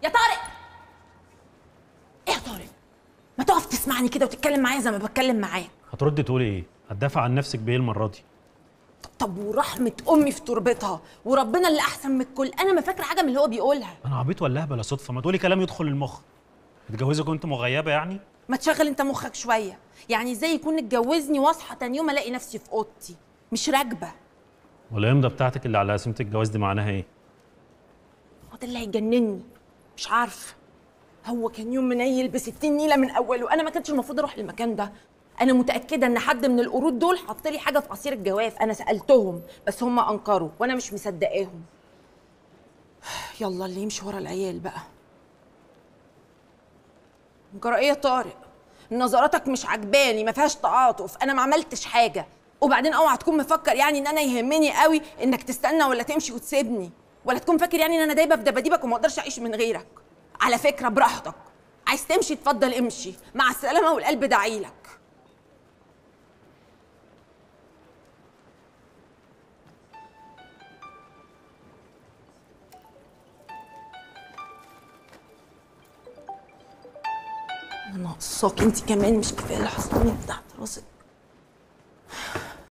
يا طارق ايه يا طارق ما تقف تسمعني كده وتتكلم معايا زي ما بتكلم معاك هتردي تقولي ايه هتدافع عن نفسك بايه المره دي طب ورحمه امي في تربتها وربنا اللي احسن من الكل انا ما فاكره حاجه من اللي هو بيقولها انا عبيط ولا بلا صدفه ما تقولي كلام يدخل المخ اتجوزك وانت مغيبه يعني ما تشغل انت مخك شويه يعني ازاي يكون اتجوزني واصحى تاني يوم الاقي نفسي في اوضتي مش راكبه والامضه بتاعتك اللي على قسيمه الجواز دي معناها ايه هو ده اللي هيجنني مش عارفه هو كان يوم منيل ب 60 نيله من اوله انا ما كانش المفروض اروح المكان ده انا متاكده ان حد من القرود دول حط لي حاجه في عصير الجواز انا سالتهم بس هم انكروا وانا مش مصدقاهم يلا اللي يمشي ورا العيال بقى جرى ايه يا طارق نظراتك مش عجباني ما فيهاش تعاطف انا ما عملتش حاجه وبعدين اوعى تكون مفكر يعني ان انا يهمني قوي انك تستنى ولا تمشي وتسيبني ولا تكون فاكر يعني ان انا دايبه في دباديبك وما اقدرش اعيش من غيرك على فكره براحتك عايز تمشي اتفضل امشي مع السلامه والقلب دعيلك انا ناقصاك انت كمان مش كفايه اللي حصل لي تحت راسك